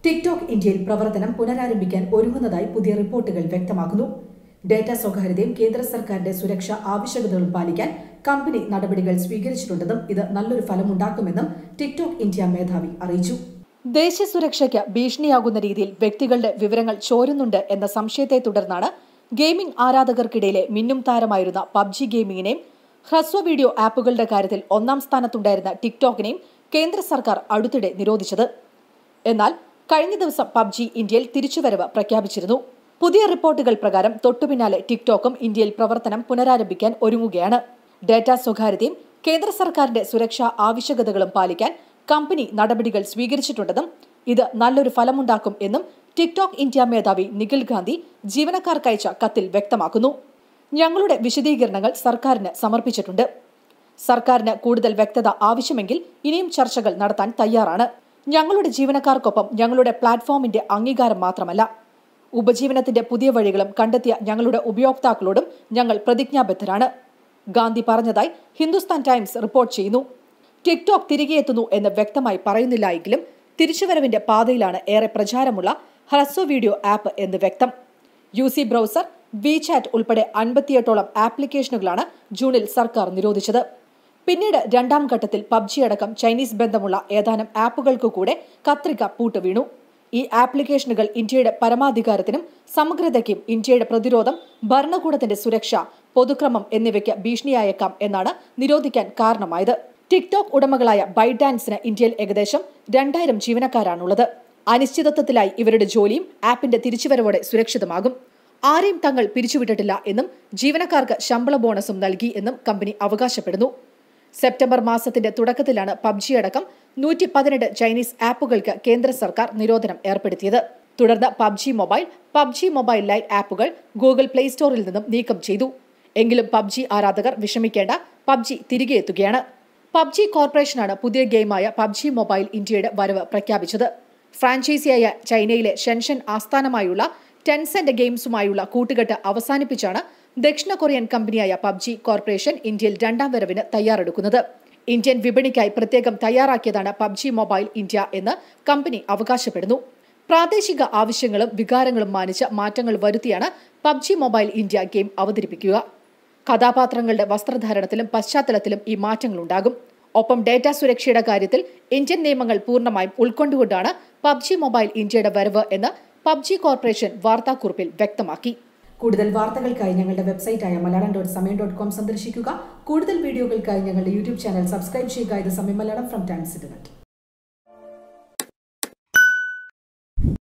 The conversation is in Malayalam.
ടിക്ടോക്ക് ഇന്ത്യയിൽ പ്രവർത്തനം പുനരാരംഭിക്കാൻ ഒരുങ്ങുന്നതായി പുതിയ റിപ്പോർട്ടുകൾ വ്യക്തമാക്കുന്നു ഡേറ്റ സ്വകാര്യതയും കേന്ദ്ര സർക്കാരിന്റെ സുരക്ഷാ ആവശ്യകതകളും പാലിക്കാൻ കമ്പനി നടപടികൾ സ്വീകരിച്ചിട്ടുണ്ടെന്നും ഇത് നല്ലൊരു ഫലമുണ്ടാക്കുമെന്നും ടിക്ടോക്ക് ഇന്ത്യ മേധാവി അറിയിച്ചു ദേശീയ സുരക്ഷയ്ക്ക് ഭീഷണിയാകുന്ന രീതിയിൽ വ്യക്തികളുടെ വിവരങ്ങൾ ചോരുന്നുണ്ട് എന്ന സംശയത്തെ തുടർന്നാണ് ഗെയിമിംഗ് ആരാധകർക്കിടയിലെ മിന്നും താരമായിരുന്ന പബ്ജി ഗെയിമിങ്ങിനെയും ഹ്രസ്വ വീഡിയോ ആപ്പുകളുടെ കാര്യത്തിൽ ഒന്നാം സ്ഥാനത്തുണ്ടായിരുന്ന ടിക്ടോക്കിനെയും കേന്ദ്ര സർക്കാർ അടുത്തിടെ നിരോധിച്ചത് എന്നാൽ കഴിഞ്ഞ ദിവസം പബ്ജി ഇന്ത്യയിൽ തിരിച്ചുവരവ് പ്രഖ്യാപിച്ചിരുന്നു പുതിയ റിപ്പോർട്ടുകൾ പ്രകാരം തൊട്ടുപിന്നാലെ ടിക്ടോക്കും ഇന്ത്യയിൽ പ്രവർത്തനം പുനരാരംഭിക്കാൻ ഒരുങ്ങുകയാണ് ഡേറ്റ സ്വകാര്യതയും കേന്ദ്ര സർക്കാരിന്റെ സുരക്ഷാ ആവശ്യകതകളും പാലിക്കാൻ കമ്പനി നടപടികൾ സ്വീകരിച്ചിട്ടുണ്ടെന്നും ഇത് നല്ലൊരു ഫലമുണ്ടാക്കും എന്നും ടിക്ടോക്ക് ഇന്ത്യ മേധാവി നിഖിൽ ഗാന്ധി ജീവനക്കാർക്കയച്ച കത്തിൽ വ്യക്തമാക്കുന്നു ഞങ്ങളുടെ വിശദീകരണങ്ങൾ സർക്കാരിന് സമർപ്പിച്ചിട്ടുണ്ട് സർക്കാരിന് കൂടുതൽ വ്യക്തത ആവശ്യമെങ്കിൽ ഇനിയും ചർച്ചകൾ നടത്താൻ തയ്യാറാണ് ഞങ്ങളുടെ ജീവനക്കാർക്കൊപ്പം ഞങ്ങളുടെ പ്ലാറ്റ്ഫോമിന്റെ അംഗീകാരം മാത്രമല്ല ഉപജീവനത്തിന്റെ പുതിയ വഴികളും കണ്ടെത്തിയ ഞങ്ങളുടെ ഉപയോക്താക്കളോടും ഞങ്ങൾ പ്രതിജ്ഞാബദ്ധരാണ് ഗാന്ധി പറഞ്ഞതായി ഹിന്ദുസ്ഥാൻ ടൈംസ് റിപ്പോർട്ട് ചെയ്യുന്നു ടിക്ടോക്ക് തിരികെ എത്തുന്നു എന്ന് വ്യക്തമായി പറയുന്നില്ല എങ്കിലും തിരിച്ചുവരവിന്റെ പാതയിലാണ് ഏറെ പ്രചാരമുള്ള ഹ്രസ്വ വീഡിയോ ആപ്പ് എന്ന് വ്യക്തം യു സി ബ്രൗസർ വിചാറ്റ് ഉൾപ്പെടെ അൻപത്തിയെട്ടോളം ആപ്ലിക്കേഷനുകളാണ് ജൂണിൽ സർക്കാർ നിരോധിച്ചത് പിന്നീട് രണ്ടാം ഘട്ടത്തിൽ പബ്ജി അടക്കം ചൈനീസ് ബന്ധമുള്ള ഏതാനും ആപ്പുകൾക്ക് കൂടെ കത്രിക പൂട്ട് വീണു ഈ ആപ്ലിക്കേഷനുകൾ ഇന്ത്യയുടെ പരമാധികാരത്തിനും സമഗ്രതയ്ക്കും ഇന്ത്യയുടെ പ്രതിരോധം ഭരണകൂടത്തിന്റെ സുരക്ഷ പൊതുക്രമം എന്നിവയ്ക്ക് ഭീഷണിയായേക്കാം എന്നാണ് നിരോധിക്കാൻ കാരണമായത് ടിക്ടോക്ക് ഉടമകളായ ബൈഡാൻസിന് ഇന്ത്യയിൽ ഏകദേശം രണ്ടായിരം ജീവനക്കാരാണുള്ളത് അനിശ്ചിതത്വത്തിലായി ഇവരുടെ ജോലിയും ആപ്പിന്റെ തിരിച്ചുവരവോടെ സുരക്ഷിതമാകും ആരെയും തങ്ങൾ പിരിച്ചുവിട്ടിട്ടില്ല എന്നും ജീവനക്കാർക്ക് ശമ്പള ബോണസും നൽകി എന്നും കമ്പനി അവകാശപ്പെടുന്നു സെപ്റ്റംബർ മാസത്തിന്റെ തുടക്കത്തിലാണ് പബ്ജി അടക്കം നൂറ്റി പതിനെട്ട് ചൈനീസ് ആപ്പുകൾക്ക് കേന്ദ്ര സർക്കാർ നിരോധനം ഏർപ്പെടുത്തിയത് തുടർന്ന് PUBG mobile PUBG mobile lite ആപ്പുകൾ ഗൂഗിൾ പ്ലേ സ്റ്റോറിൽ നിന്നും നീക്കം ചെയ്തു എങ്കിലും പബ്ജി ആരാധകർ വിഷമിക്കേണ്ട പബ്ജി തിരികെ എത്തുകയാണ് പബ്ജി കോർപ്പറേഷനാണ് പുതിയ ഗെയിമായ പബ്ജി മൊബൈൽ ഇന്ത്യയുടെ വരവ് പ്രഖ്യാപിച്ചത് ഫ്രാഞ്ചൈസിയായ ചൈനയിലെ ഷെൻഷൻ ആസ്ഥാനമായുള്ള ടെൻസെന്റ് ഗെയിംസുമായുള്ള കൂട്ടുകെട്ട് അവസാനിപ്പിച്ചാണ് ദക്ഷിണ കൊറിയൻ കമ്പനിയായ പബ്ജി കോർപ്പറേഷൻ ഇന്ത്യയിൽ രണ്ടാം വരവിന് തയ്യാറെടുക്കുന്നത് ഇന്ത്യൻ വിപണിക്കായി പ്രത്യേകം തയ്യാറാക്കിയതാണ് പബ്ജി മൊബൈൽ ഇന്ത്യ എന്ന് കമ്പനി അവകാശപ്പെടുന്നു പ്രാദേശിക ആവശ്യങ്ങളും വികാരങ്ങളും മാനിച്ച് മാറ്റങ്ങൾ വരുത്തിയാണ് പബ്ജി മൊബൈൽ ഇന്ത്യ ഗെയിം അവതരിപ്പിക്കുക കഥാപാത്രങ്ങളുടെ വസ്ത്രധാരണത്തിലും പശ്ചാത്തലത്തിലും ഈ മാറ്റങ്ങളുണ്ടാകും ഒപ്പം ഡേറ്റ സുരക്ഷയുടെ കാര്യത്തിൽ ഇന്ത്യൻ നിയമങ്ങൾ പൂർണ്ണമായും ഉൾക്കൊണ്ടുകൊണ്ടാണ് പബ്ജി മൊബൈൽ ഇന്ത്യയുടെ വരവ് എന്ന് പബ്ജി കോർപ്പറേഷൻ വാർത്താക്കുറിപ്പിൽ വ്യക്തമാക്കി കൂടുതൽ വാർത്തകൾക്കായി ഞങ്ങളുടെ വെബ്സൈറ്റായ Malayalam dot Samayam dot com സന്ദർശിക്കുക കൂടുതൽ വീഡിയോകൾക്കായി ഞങ്ങളുടെ യൂട്യൂബ് ചാനൽ സബ്സ്ക്രൈബ് ചെയ്യുക ഇത് സമയം മലയാളം ഫ്രം ടൈംസ് ഇന്റർനെറ്റ്